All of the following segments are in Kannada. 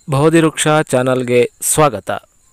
ಬಹುದಿವೃಕ್ಷ ಚಾನಲ್ಗೆ ಸ್ವಾಗತ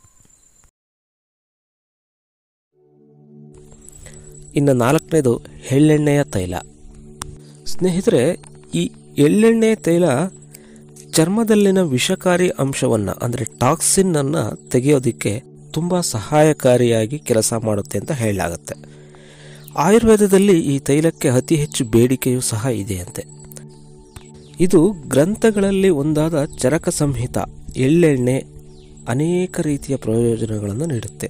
ಇನ್ನು ನಾಲ್ಕನೇದು ಎಳ್ಳೆಣ್ಣೆಯ ತೈಲ ಸ್ನೇಹಿತರೆ ಈ ಎಳ್ಳೆಣ್ಣೆ ತೈಲ ಚರ್ಮದಲ್ಲಿನ ವಿಷಕಾರಿ ಅಂಶವನ್ನು ಅಂದರೆ ಟಾಕ್ಸಿನ್ನನ್ನು ತೆಗೆಯೋದಕ್ಕೆ ತುಂಬ ಸಹಾಯಕಾರಿಯಾಗಿ ಕೆಲಸ ಮಾಡುತ್ತೆ ಅಂತ ಹೇಳಲಾಗುತ್ತೆ ಆಯುರ್ವೇದದಲ್ಲಿ ಈ ತೈಲಕ್ಕೆ ಅತಿ ಹೆಚ್ಚು ಬೇಡಿಕೆಯೂ ಸಹ ಇದೆಯಂತೆ ಇದು ಗ್ರಂಥಗಳಲ್ಲಿ ಒಂದಾದ ಚರಕ ಸಂಹಿತ ಎಳ್ಳೆಣ್ಣೆ ಅನೇಕ ರೀತಿಯ ಪ್ರಯೋಜನಗಳನ್ನು ನೀಡುತ್ತೆ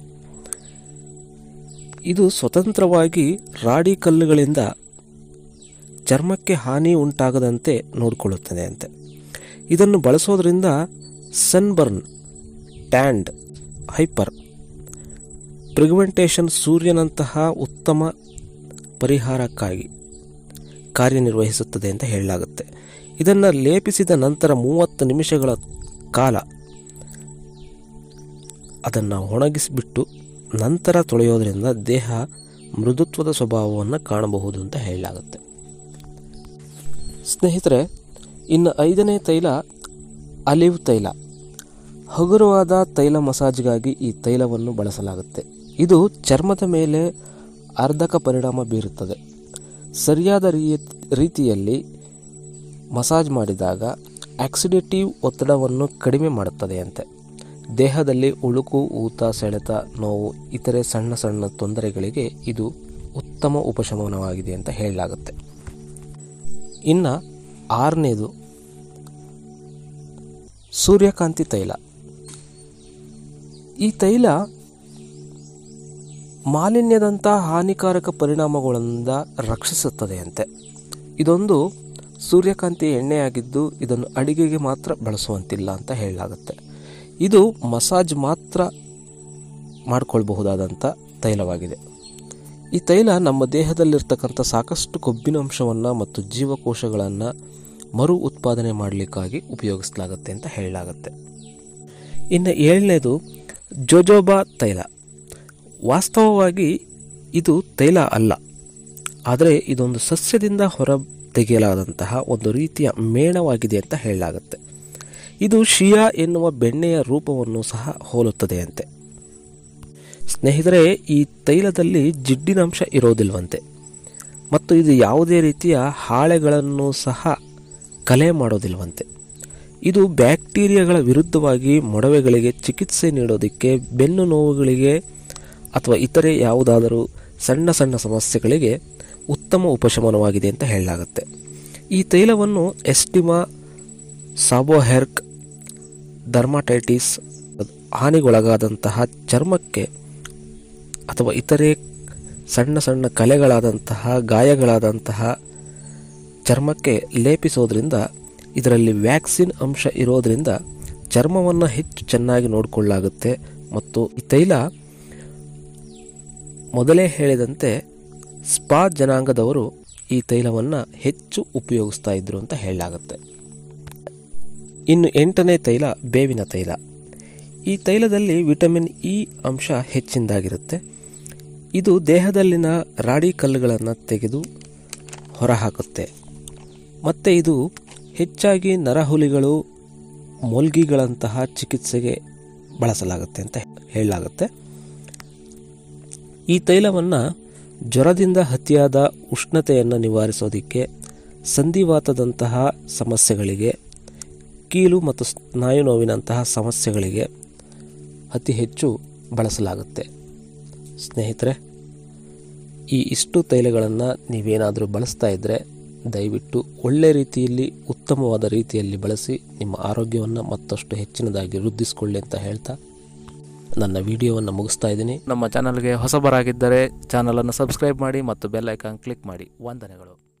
ಇದು ಸ್ವತಂತ್ರವಾಗಿ ರಾಡಿ ಕಲ್ಲುಗಳಿಂದ ಚರ್ಮಕ್ಕೆ ಹಾನಿ ಉಂಟಾಗದಂತೆ ನೋಡಿಕೊಳ್ಳುತ್ತದೆ ಅಂತೆ ಇದನ್ನು ಬಳಸೋದ್ರಿಂದ ಸನ್ಬರ್ನ್ ಟ್ಯಾಂಡ್ ಹೈಪರ್ ಪ್ರಿಗ್ಮೆಂಟೇಷನ್ ಸೂರ್ಯನಂತಹ ಉತ್ತಮ ಪರಿಹಾರಕ್ಕಾಗಿ ಕಾರ್ಯನಿರ್ವಹಿಸುತ್ತದೆ ಅಂತ ಹೇಳಲಾಗುತ್ತೆ ಇದನ್ನು ಲೇಪಿಸಿದ ನಂತರ ಮೂವತ್ತು ನಿಮಿಷಗಳ ಕಾಲ ಅದನ್ನು ಒಣಗಿಸಿಬಿಟ್ಟು ನಂತರ ತೊಳೆಯೋದ್ರಿಂದ ದೇಹ ಮೃದುತ್ವದ ಸ್ವಭಾವವನ್ನು ಕಾಣಬಹುದು ಅಂತ ಹೇಳಲಾಗುತ್ತೆ ಸ್ನೇಹಿತರೆ ಇನ್ನು ಐದನೇ ತೈಲ ಅಲಿವ್ ತೈಲ ಹಗುರವಾದ ತೈಲ ಮಸಾಜ್ಗಾಗಿ ಈ ತೈಲವನ್ನು ಬಳಸಲಾಗುತ್ತೆ ಇದು ಚರ್ಮದ ಮೇಲೆ ಅರ್ಧಕ ಪರಿಣಾಮ ಬೀರುತ್ತದೆ ಸರಿಯಾದ ರೀತಿಯಲ್ಲಿ ಮಸಾಜ್ ಮಾಡಿದಾಗ ಆಕ್ಸಿಡೇಟಿವ್ ಒತ್ತಡವನ್ನು ಕಡಿಮೆ ಮಾಡುತ್ತದೆ ಅಂತೆ ದೇಹದಲ್ಲಿ ಉಳುಕು ಊತ ಸೆಳೆತ ನೋವು ಇತರೆ ಸಣ್ಣ ಸಣ್ಣ ತೊಂದರೆಗಳಿಗೆ ಇದು ಉತ್ತಮ ಉಪಶಮನವಾಗಿದೆ ಅಂತ ಹೇಳಲಾಗುತ್ತೆ ಇನ್ನು ಆರನೇದು ಸೂರ್ಯಕಾಂತಿ ತೈಲ ಈ ತೈಲ ಮಾಲಿನ್ಯದಂಥ ಹಾನಿಕಾರಕ ಪರಿಣಾಮಗಳಿಂದ ರಕ್ಷಿಸುತ್ತದೆ ಅಂತೆ ಇದೊಂದು ಸೂರ್ಯಕಾಂತಿ ಎಣ್ಣೆಯಾಗಿದ್ದು ಇದನ್ನು ಅಡಿಗೆಗೆ ಮಾತ್ರ ಬಳಸುವಂತಿಲ್ಲ ಅಂತ ಹೇಳಲಾಗುತ್ತೆ ಇದು ಮಸಾಜ್ ಮಾತ್ರ ಮಾಡಿಕೊಳ್ಬಹುದಾದಂಥ ತೈಲವಾಗಿದೆ ಈ ತೈಲ ನಮ್ಮ ದೇಹದಲ್ಲಿರ್ತಕ್ಕಂಥ ಸಾಕಷ್ಟು ಕೊಬ್ಬಿನ ಅಂಶವನ್ನು ಮತ್ತು ಜೀವಕೋಶಗಳನ್ನು ಮರು ಉತ್ಪಾದನೆ ಮಾಡಲಿಕ್ಕಾಗಿ ಉಪಯೋಗಿಸಲಾಗುತ್ತೆ ಅಂತ ಹೇಳಲಾಗುತ್ತೆ ಇನ್ನು ಏಳನೇದು ಜೋಜೋಬಾ ತೈಲ ವಾಸ್ತವವಾಗಿ ಇದು ತೈಲ ಅಲ್ಲ ಆದರೆ ಇದೊಂದು ಸಸ್ಯದಿಂದ ಹೊರ ತೆಗೆಯಲಾದಂತಹ ಒಂದು ರೀತಿಯ ಮೇಣವಾಗಿದೆ ಅಂತ ಹೇಳಲಾಗುತ್ತೆ ಇದು ಶಿಯಾ ಎನ್ನುವ ಬೆಣ್ಣೆಯ ರೂಪವನ್ನು ಸಹ ಹೋಲುತ್ತದೆಯಂತೆ ಸ್ನೇಹಿತರೆ ಈ ತೈಲದಲ್ಲಿ ಜಿಡ್ಡಿನಂಶ ಇರೋದಿಲ್ವಂತೆ ಮತ್ತು ಇದು ಯಾವುದೇ ರೀತಿಯ ಹಾಳೆಗಳನ್ನು ಸಹ ಕಲೆ ಮಾಡೋದಿಲ್ವಂತೆ ಇದು ಬ್ಯಾಕ್ಟೀರಿಯಾಗಳ ವಿರುದ್ಧವಾಗಿ ಮೊಡವೆಗಳಿಗೆ ಚಿಕಿತ್ಸೆ ನೀಡೋದಕ್ಕೆ ಬೆನ್ನು ನೋವುಗಳಿಗೆ ಅಥವಾ ಇತರೆ ಯಾವುದಾದರೂ ಸಣ್ಣ ಸಣ್ಣ ಸಮಸ್ಯೆಗಳಿಗೆ ಉತ್ತಮ ಉಪಶಮನವಾಗಿದೆ ಅಂತ ಹೇಳಲಾಗುತ್ತೆ ಈ ತೈಲವನ್ನು ಎಸ್ಟಿಮಾ ಸಾಬೋಹೆರ್ಕ್ ಡರ್ಮಾಟೈಟಿಸ್ ಹಾನಿಗೊಳಗಾದಂತಹ ಚರ್ಮಕ್ಕೆ ಅಥವಾ ಇತರೆ ಸಣ್ಣ ಸಣ್ಣ ಕಲೆಗಳಾದಂತಹ ಗಾಯಗಳಾದಂತಹ ಚರ್ಮಕ್ಕೆ ಲೇಪಿಸೋದ್ರಿಂದ ಇದರಲ್ಲಿ ವ್ಯಾಕ್ಸಿನ್ ಅಂಶ ಇರೋದರಿಂದ ಚರ್ಮವನ್ನು ಹೆಚ್ಚು ಚೆನ್ನಾಗಿ ನೋಡಿಕೊಳ್ಳಾಗುತ್ತೆ ಮತ್ತು ಈ ತೈಲ ಮೊದಲೇ ಹೇಳಿದಂತೆ ಸ್ಪಾ ಜನಾಂಗದವರು ಈ ತೈಲವನ್ನು ಹೆಚ್ಚು ಉಪಯೋಗಿಸ್ತಾ ಇದ್ರು ಅಂತ ಹೇಳಲಾಗುತ್ತೆ ಇನ್ನು ಎಂಟನೇ ತೈಲ ಬೇವಿನ ತೈಲ ಈ ತೈಲದಲ್ಲಿ ವಿಟಮಿನ್ ಇ ಅಂಶ ಹೆಚ್ಚಿನದಾಗಿರುತ್ತೆ ಇದು ದೇಹದಲ್ಲಿನ ರಾಡಿ ಕಲ್ಲುಗಳನ್ನು ತೆಗೆದು ಹೊರಹಾಕುತ್ತೆ ಮತ್ತು ಇದು ಹೆಚ್ಚಾಗಿ ನರಹುಲಿಗಳು ಮೊಲ್ಗಿಗಳಂತಹ ಚಿಕಿತ್ಸೆಗೆ ಬಳಸಲಾಗುತ್ತೆ ಅಂತ ಹೇಳಲಾಗುತ್ತೆ ಈ ತೈಲವನ್ನು ಜ್ವರದಿಂದ ಅತಿಯಾದ ಉಷ್ಣತೆಯನ್ನು ನಿವಾರಿಸೋದಕ್ಕೆ ಸಂಧಿವಾತದಂತಹ ಸಮಸ್ಯೆಗಳಿಗೆ ಕೀಲು ಮತ್ತು ಸ್ನಾಯು ನೋವಿನಂತಹ ಸಮಸ್ಯೆಗಳಿಗೆ ಅತಿ ಹೆಚ್ಚು ಬಳಸಲಾಗುತ್ತೆ ಸ್ನೇಹಿತರೆ ಈ ಇಷ್ಟು ತೈಲಗಳನ್ನು ನೀವೇನಾದರೂ ಬಳಸ್ತಾ ಇದ್ದರೆ ದಯವಿಟ್ಟು ಒಳ್ಳೆ ರೀತಿಯಲ್ಲಿ ಉತ್ತಮವಾದ ರೀತಿಯಲ್ಲಿ ಬಳಸಿ ನಿಮ್ಮ ಆರೋಗ್ಯವನ್ನು ಮತ್ತಷ್ಟು ಹೆಚ್ಚಿನದಾಗಿ ವೃದ್ಧಿಸಿಕೊಳ್ಳಿ ಅಂತ ಹೇಳ್ತಾ ನನ್ನ ವಿಡಿಯೋವನ್ನು ಮುಗಿಸ್ತಾ ಇದ್ದೀನಿ ನಮ್ಮ ಚಾನಲ್ಗೆ ಹೊಸಬರಾಗಿದ್ದರೆ ಚಾನಲನ್ನು ಸಬ್ಸ್ಕ್ರೈಬ್ ಮಾಡಿ ಮತ್ತು ಬೆಲ್ ಐಕಾನ್ ಕ್ಲಿಕ್ ಮಾಡಿ ವಂದನೆಗಳು